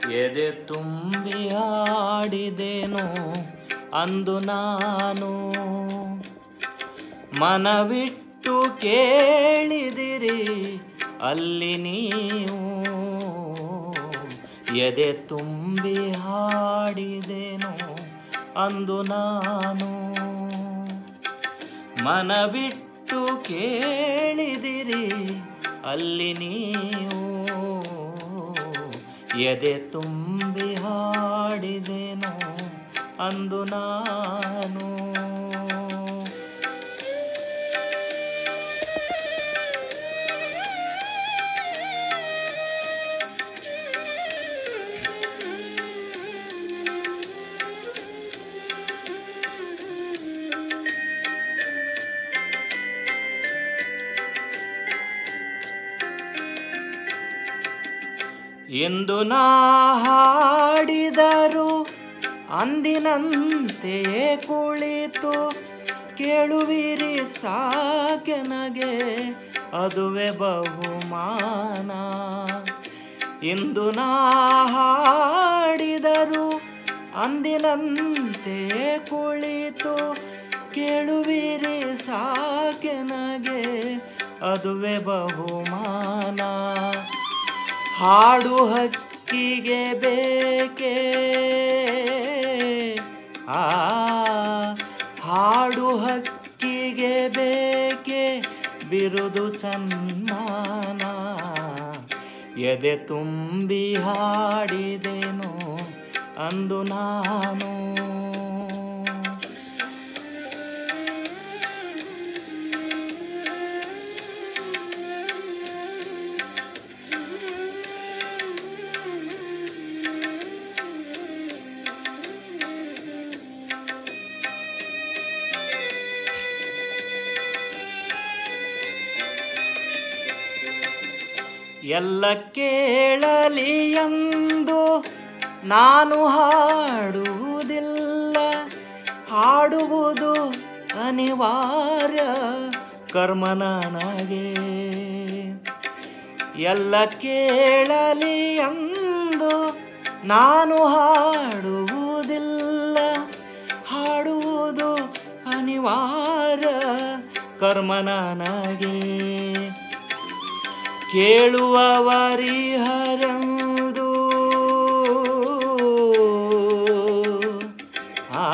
ಎದೆ ತುಂಬಿ ಹಾಡಿದೆನು ಅಂದು ನಾನು ಮನವಿಟ್ಟು ಕೇಳಿದಿರಿ ಅಲ್ಲಿ ನೀವು ಎದೆ ತುಂಬಿ ಹಾಡಿದೆನು ಅಂದು ನಾನು ಮನವಿಟ್ಟು ಕೇಳಿದಿರಿ ಅಲ್ಲಿ ನೀವು ಎದೆ ತುಂಬಿ ಹಾಡಿದೆನು ಅಂದು ನಾನು ಎಂದು ನಾ ಹಾಡಿದರು ಅಂದಿನಂತೆಯೇ ಕುಳಿತು ಕೇಳುವಿರಿ ಸಾಕೆನಗೆ ಅದುವೆ ಬಹುಮಾನ ಇಂದು ನಾ ಹಾಡಿದರು ಅಂದಿನಂತೆಯೇ ಕುಳಿತು ಕೇಳುವಿರಿ ಸಾಕೆನಗೆ ಅದುವೆ ಬಹುಮಾನ ಹಾಡು ಹಕ್ಕಿಗೆ ಬೇಕೆ ಆ ಹಾಡು ಹಕ್ಕಿಗೆ ಬೇಕೆ ಬಿರುದು ಸನ್ಮಾನ ಎದೆ ತುಂಬಿ ಹಾಡಿದೆನು ಅಂದು ನಾನು ಎಲ್ಲ ಕೇಳಲಿ ಎಂದು ನಾನು ಹಾಡುವುದಿಲ್ಲ ಹಾಡುವುದು ಅನಿವಾರ್ಯ ಕರ್ಮ ನನಗೆ ಎಲ್ಲ ಕೇಳಲಿ ಎಂದು ನಾನು ಹಾಡುವುದಿಲ್ಲ ಹಾಡುವುದು ಅನಿವಾರ್ಯ ಕರ್ಮ ನನಗೆ ಕೇಳುವವರಿಹರೆಂದು ಆ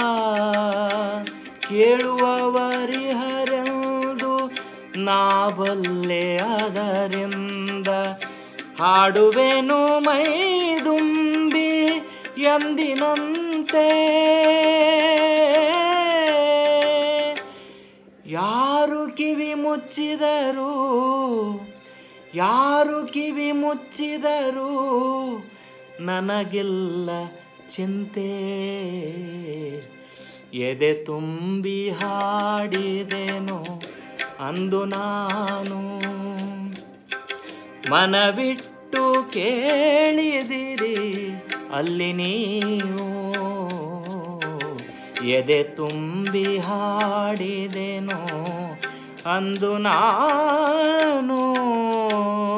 ಕೇಳುವವರಿಹರೆಂದು ನಾ ಬಲ್ಲೆ ಅದರಿಂದ ಹಾಡುವೆನು ಮೈದುಂಬಿ ಎಂದಿನಂತೆ ಯಾರು ಕಿವಿ ಮುಚ್ಚಿದರು ಯಾರು ಕಿವಿ ಮುಚ್ಚಿದರು ನನಗಿಲ್ಲ ಚಿಂತೆ ಎದೆ ತುಂಬಿ ಹಾಡಿದೆನು ಅಂದು ನಾನು ಮನವಿಟ್ಟು ಕೇಳಿದಿರಿ ಅಲ್ಲಿ ನೀವು ಎದೆ ತುಂಬಿ ಹಾಡಿದೆನು ಅಂದು ನಾನು